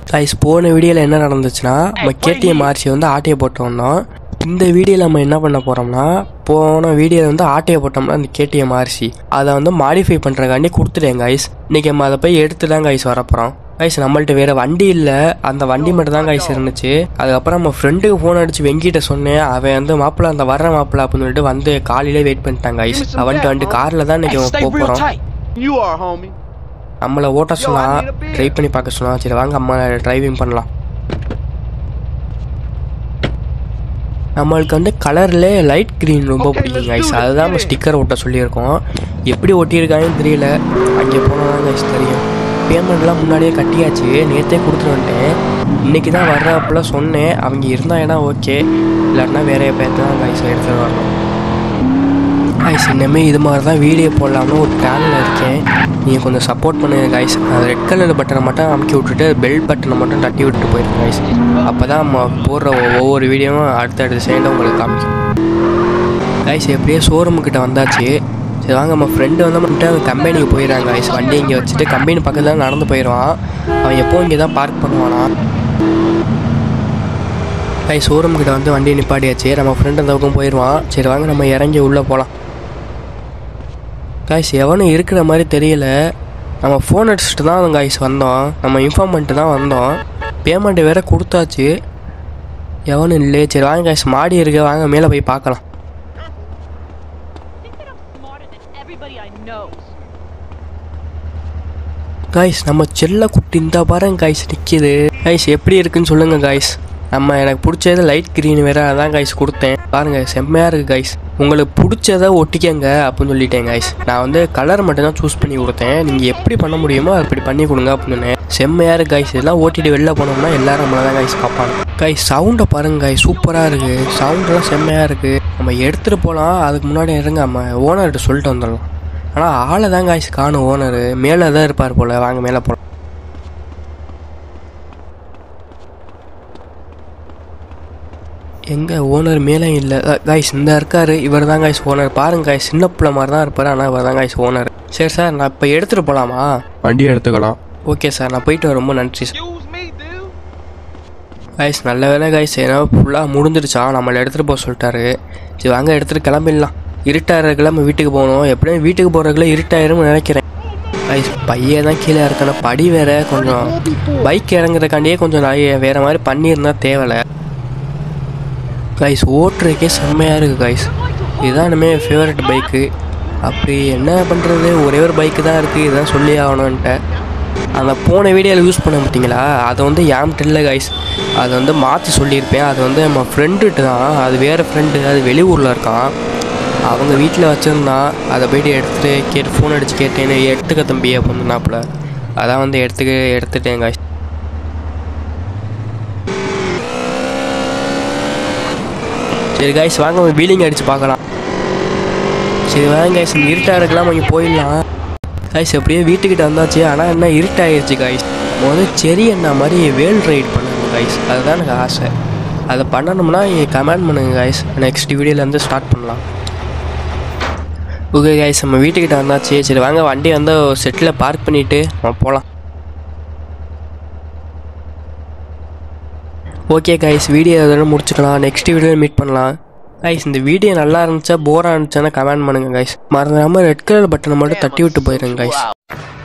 Guys போன வீடியோவில் என்ன நடந்துச்சுன்னா நம்ம கேடிஎம் ஆர்சி வந்து ஆட்டையை போட்டு வந்தோம் இந்த வீடியோவில் நம்ம என்ன பண்ண போகிறோம்னா போன வீடியோவில் வந்து ஆட்டையை போட்டோம்னா அந்த கேடிஎம் ஆர்சி அதை வந்து மாடிஃபை பண்ணுறக்காண்டி கொடுத்துட்டேன் கைஸ் இன்றைக்கி நம்ம அதை போய் எடுத்து தான் கைஸ் வரப்போகிறோம் கைஸ் நம்மள்ட்ட வேறு வண்டி இல்லை அந்த வண்டி மட்டும் தான் கைஸ் இருந்துச்சு அதுக்கப்புறம் நம்ம ஃப்ரெண்டுக்கு ஃபோன் அடிச்சு வெங்கிட்ட சொன்னேன் அவன் வந்து மாப்பிள்ள அந்த வர்ற மாப்பிள்ள அப்படின்னு சொல்லிட்டு வந்து காலையிலே வெயிட் பண்ணிட்டான் கைஸ் அவன்ட்டு வந்துட்டு காரில் தான் இன்றைக்கி Hey, stay போக real போகிறோம் tight. You are, homie. நம்மளை ஓட்ட சொன்னா ட்ரை பண்ணி பார்க்க சொன்னா சரி வாங்க அம்மா டிரைவிங் பண்ணலாம் நம்மளுக்கு வந்து கலரில் லைட் க்ரீன் ரொம்ப பிடிக்கும் கைஸ் அதுதான் நம்ம ஸ்டிக்கர் ஒட்ட சொல்லியிருக்கோம் எப்படி ஒட்டியிருக்காங்கன்னு தெரியல அங்கே போனால் தான் கைஸ் தெரியும் பேமெண்ட்லாம் முன்னாடியே கட்டியாச்சு நேற்றே கொடுத்துட்டு வந்துட்டேன் இன்றைக்கி தான் வர்றப்பல சொன்னேன் அவங்க இருந்தாங்கன்னா ஓகே இல்லாட்டினா வேற பேர்த்து தான் கைஸ் எடுத்துகிட்டு வரணும் கைஸ் இனிமேல் இது மாதிரி தான் வீடியோ போடலாம்னு ஒரு பிளானில் இருக்கேன் நீங்கள் கொஞ்சம் சப்போர்ட் பண்ணுங்க கைஸ் அந்த ரெட் கலர் பட்டனை மட்டும் அமுக்கி விட்டுட்டு பெல் பட்டனை மட்டும் தட்டி விட்டுட்டு போயிருங்க கைஸ் அப்போ தான் நம்ம போடுற ஒ- ஒவ்வொரு வீடியோவும் அடுத்தடுத்த செகண்டாக உங்களுக்கு காமிக்கும் கைஸ் எப்படியோ ஷோரூம் கிட்ட வந்தாச்சு சரி வாங்க நம்ம ஃப்ரெண்டு வந்து மட்டும் அவங்க கம்பெனிக்கு போயிடறாங்க கைஸ் வண்டி இங்கே வச்சுட்டு கம்பெனி பக்கத்தில் தான் நடந்து போயிடுவான் அவன் எப்போ இங்கே தான் பார்க் பண்ணுவானா கைஸ் ஷோரூம் கிட்ட வந்து வண்டியை நிப்பாட்டியாச்சு நம்ம ஃப்ரெண்டு அந்த பக்கம் போயிடுவான் சரி வாங்க நம்ம இறங்கி உள்ளே போகலாம் காய்ஸ் எவனும் இருக்கிற மாதிரி தெரியல நம்ம ஃபோன் அடிச்சுட்டு தான் காய்ஸ் வந்தோம் நம்ம இன்ஃபார்ம் பண்ணிட்டு தான் வந்தோம் பேமெண்ட் வேற கொடுத்தாச்சு எவனும் இல்லையே சரி வாங்க காய்ஸ் மாடி இருக்கு வாங்க மேலே போய் பார்க்கலாம் think that I'm smarter than everybody I know. Guys நம்ம செல்ல குட்டி இந்த பாருங்க காய்ஸ் நிற்கிது காய்ஸ் எப்படி இருக்குன்னு சொல்லுங்க காய்ஸ் நம்ம எனக்கு பிடிச்சது லைட் க்ரீன் வேற அதான் காய்ஸ் கொடுத்தேன் பாருங்க செம்மையாக இருக்குது காய்ஸ் உங்களுக்கு பிடிச்சதை ஒட்டிக்கங்க அப்படின்னு சொல்லிட்டேன் காய்ஸ் நான் வந்து கலர் மட்டும் தான் சூஸ் பண்ணி கொடுத்தேன் நீங்கள் எப்படி பண்ண முடியுமோ அப்படி பண்ணி கொடுங்க அப்படின்னு சொன்னேன் செம்மையாக இருக்கு காய்ஸ் இதெல்லாம் ஓட்டிட்டு வெளில போனோம்னா எல்லாரும் நம்மளை தான் காய்ஸ் பார்ப்பாங்க காய்ஸ் சவுண்டை பாருங்க காய்ஸ் சூப்பராக இருக்குது சவுண்டெல்லாம் செம்மையாக இருக்குது நம்ம எடுத்துகிட்டு போகலாம் அதுக்கு முன்னாடி இருங்க நம்ம ஓனர்கிட்ட சொல்லிட்டு வந்துடலாம் ஆனால் ஆளை தான் காய்ஸ் காணும் ஓனர் மேலே தான் இருப்பார் போல் வாங்க மேலே போகலாம் எங்கே ஓனர் மேலே இல்லை காய்ஸ் இந்த இருக்காரு இவர் தான் காய்ஸ் ஓனர் பாருங்க காய்ஸ் சின்ன பிள்ளை மாதிரி தான் இருப்பார் ஆனால் இவர் தான் காய்ஸ் ஓனர் சரி சார் நான் இப்போ எடுத்துகிட்டு போகலாமா வண்டி எடுத்துக்கலாம் ஓகே சார் நான் போயிட்டு வரேன். ரொம்ப நன்றி sir Excuse me, dude. Guys நல்ல வேலை காய்ஸ் ஏன்னா ஃபுல்லாக முடிஞ்சிருச்சா நம்மளை எடுத்துகிட்டு போக சொல்லிட்டாரு சரி வாங்க எடுத்துகிட்டு கிளம்பிடலாம் இருட்டாகிறதுக்குள்ள நம்ம வீட்டுக்கு போகணும் எப்படியும் வீட்டுக்கு போகிறதுக்குள்ள இருட்டாயிரும்னு நினைக்கிறேன் காய்ஸ் பையன் தான் கீழே இருக்கணும் படி வேற கொஞ்சம் பைக் இறங்குறதுக்காண்டியே கொஞ்சம் நிறைய வேறு மாதிரி பண்ணியிருந்தா தேவலை கைஸ் ஓட்டுறதுக்கே செம்மையாக இருக்குது கைஸ் இதுதான் இனிமேல் ஃபேவரட் பைக்கு அப்படி என்ன பண்ணுறது ஒரே ஒரு பைக்கு தான் இருக்குது இதான் சொல்லி ஆகணுன்ட்டு அந்த போன வீடியோவில் யூஸ் பண்ண பார்த்தீங்களா அதை வந்து யாம்கிட்ட இல்லை கைஸ் அதை வந்து மாற்றி சொல்லியிருப்பேன் அது வந்து நம்ம ஃப்ரெண்டுகிட்ட தான் அது வேறு ஃப்ரெண்டு அது வெளியூரில் இருக்கான் அவங்க வீட்டில் வச்சுருந்தான் அதை போயிட்டு எடுத்துகிட்டு கேட்டு ஃபோன் அடித்து கேட்டேன்னு எடுத்துக்க தம்பி அப்படின்னாப்புல அதான் வந்து எடுத்துக்க எடுத்துட்டேன் கைஸ் சரி கைஸ் வாங்க வீலிங் அடித்து பார்க்கலாம் சரி வாங்க கைஸ் இந்த இருட்டாக இருக்கலாம் இங்கே போயிடலாம் கைஸ் எப்படியோ வீட்டுக்கிட்ட வந்தாச்சு ஆனால் என்ன இருட்டாயிருச்சு கைஸ் முதல் செரி என்ன மாதிரி வேல் ரைட் பண்ணுங்க கைஸ் அதுதான் எனக்கு ஆசை அதை பண்ணணும்னா கமெண்ட் பண்ணுங்க கைஸ் நெக்ஸ்ட் வீடியோலேருந்து ஸ்டார்ட் பண்ணலாம் ஓகே கைஸ் நம்ம வீட்டுக்கிட்ட வந்தாச்சு சரி வாங்க வண்டி வந்து செட்டில் பார்க் பண்ணிவிட்டு நம்ம போகலாம் ஓகே கைஸ் வீடியோ இதோட முடிச்சுக்கலாம் நெக்ஸ்ட் வீடியோவில் மீட் பண்ணலாம் கைஸ் இந்த வீடியோ நல்லா இருந்துச்சா போராக இருந்துச்சானா கமெண்ட் பண்ணுங்கள் கைஸ் மறந்துடாமல் ரெட் கலர் பட்டனை மட்டும் தட்டி விட்டு போயிருங்க கைஸ்